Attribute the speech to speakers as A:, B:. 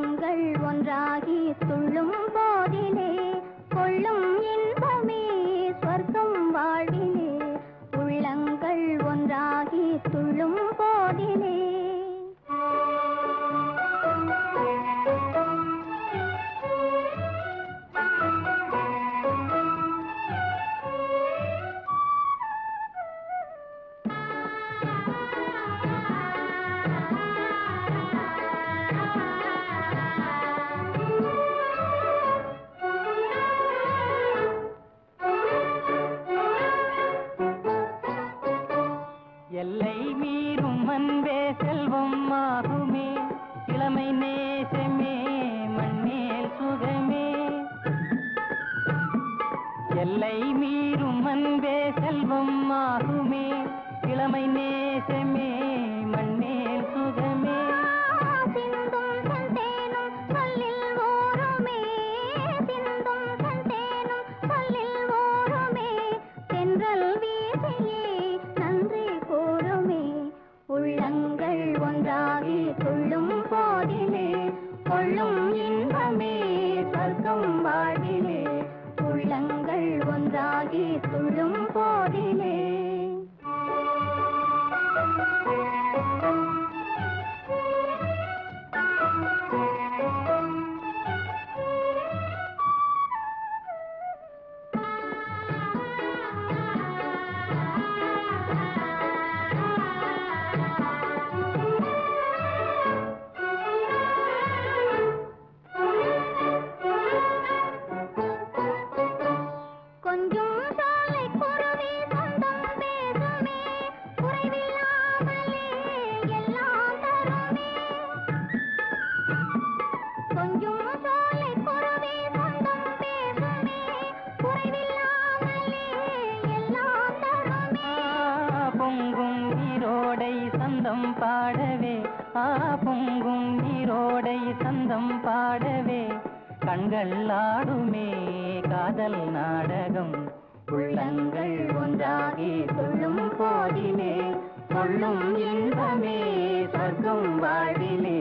A: உள்ளங்கள் ஒன்றாகி துள்ளும் போதிலே கொள்ளும் இன்பமே சொர்க்கம் வாழ்விலே உள்ளங்கள் ஒன்றாகி துள்ளும் போதிலே
B: எல்லை மீறும் அன்பே செல்வம் ஆகுமே இளமை நேசமே மண்ணேல் சுகமே எல்லை மீறும் அன்பே செல்வம் ஆகுமே இளமை நேசமே மண்ணேல் சுகமே
A: சிந்தும் செந்தேனும் சொல்லில் ஓருமே சிந்தும் செந்தேனும் சொல்லில் ஓருமே தென்றல் வீசியே நன்றி கூறுமே உள்ளங்கள் ஒன்றாகி துள்ளும் போதிலே கொள்ளும் இன்பமே சொர்க்கம் வாழ்விலே உள்ளங்கள் ஒன்றாகி துள்ளும் போதிலே கொஞ்சம் சாலை குருவி சொந்தம் பேசுமே குறைவில்லாமலே எல்லாம் தருமே கொஞ்சம் சாலை குருவி சொந்தம் பேசுமே குறைவில்லாமலே எல்லாம் தருமே
B: ஆ, பொங்கும் நீரோடை சந்தம் பாடவே ஆ பொங்கும் நீரோடை சந்தம் பாடவே கண்கள் ஆடுமே காதல் நாடகம் உள்ளங்கள் ஒன்றாகி துள்ளும் போதிலே கொள்ளும் இன்பமே சொர்க்கம் வாழ்விலே